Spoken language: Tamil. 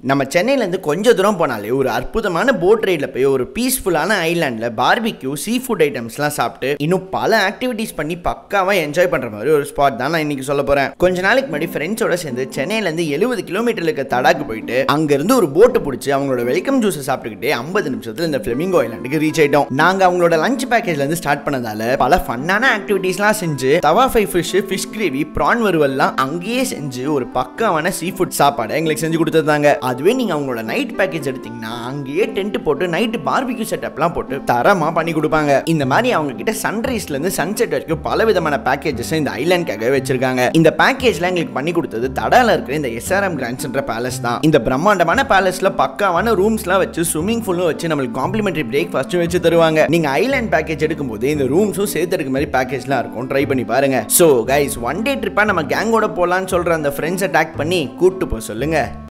நம்ம சென்னையிலேருந்து கொஞ்சம் தூரம் போனாலே ஒரு அற்புதமான போட் ரைடில் போய் ஒரு பீஸ்ஃபுல்லான ஐலாண்டில் பார்பிக்யூ சீ ஃபுட் ஐட்டம்ஸ்லாம் சாப்பிட்டு இன்னும் பல ஆக்டிவிட்டீஸ் பண்ணி பக்காவாக என்ஜாய் பண்ணுற மாதிரி ஒரு ஸ்பாட் தான் நான் இன்னைக்கு சொல்ல போகிறேன் கொஞ்ச நாளைக்கு முன்னாடி ஃப்ரெண்ட்ஸோட சேர்ந்து சென்னையிலேருந்து எழுபது கிலோமீட்டர் இருக்க தடாக்கு போயிட்டு அங்கேருந்து ஒரு போட்டு பிடிச்சி அவங்களோட வெல்கம் ஜூஸை சாப்பிட்டுக்கிட்டே ஐம்பது நிமிஷத்தில் இந்த ஃப்ளெமிங்கோ ஐலாண்டுக்கு ரீச் ஆயிட்டோம் நாங்கள் அவங்களோட லஞ்ச் பேக்கேஜ்லேருந்து ஸ்டார்ட் பண்ணதால பல ஃபன்னான ஆக்டிவிட்டீஸ்லாம் செஞ்சு tawa fry fish fish gravy prawn வறுவல்லாம் அங்கேயே செஞ்சு ஒரு பக்காவான சீ ஃபுட் சாப்பாடை எங்களுக்கு செஞ்சு கொடுத்துருந்தாங்க அதுவே நீங்கள் அவங்களோட நைட் பேக்கேஜ் எடுத்தீங்கன்னா அங்கேயே டென்ட் போட்டு நைட்டு பார்பிக்யூ செட்டப்லாம் போட்டு தரமாக பண்ணி கொடுப்பாங்க இந்த மாதிரி அவங்க கிட்ட சன்ரைஸ்லேருந்து சன்செட் வரைக்கும் பல விதமான பேக்கேஜஸ் இந்த ஐலாண்டுக்காகவே வச்சிருக்காங்க இந்த பேக்கேஜ்ல எங்களுக்கு பண்ணி கொடுத்தது தடால இருக்கிற இந்த எஸ்ஆர்எம் கிராண்ட்ஸ்ன்ற பேலஸ் தான் இந்த பிரம்மாண்டமான பேலஸ்ல பக்காவான ரூம்ஸ்லாம் வச்சு ஸ்விம்மிங் பூலும் வச்சு நம்மளுக்கு காம்ப்ளிமெண்டரி பிரேக்ஃபாஸ்ட்டும் வச்சு தருவாங்க நீங்க ஐலாண்ட் பேக்கேஜ் எடுக்கும்போது இந்த ரூம்ஸும் சேர்த்து எடுக்க மாதிரி பேக்கேஜ்லாம் இருக்கும் ட்ரை பண்ணி பாருங்க ஸோ கைஸ் ஒன் டே ட்ரிப்பா நம்ம கேங்கோட போலான்னு சொல்ற அந்த ஃப்ரெண்ட்ஸை டேக் பண்ணி கூட்டு போக சொல்லுங்க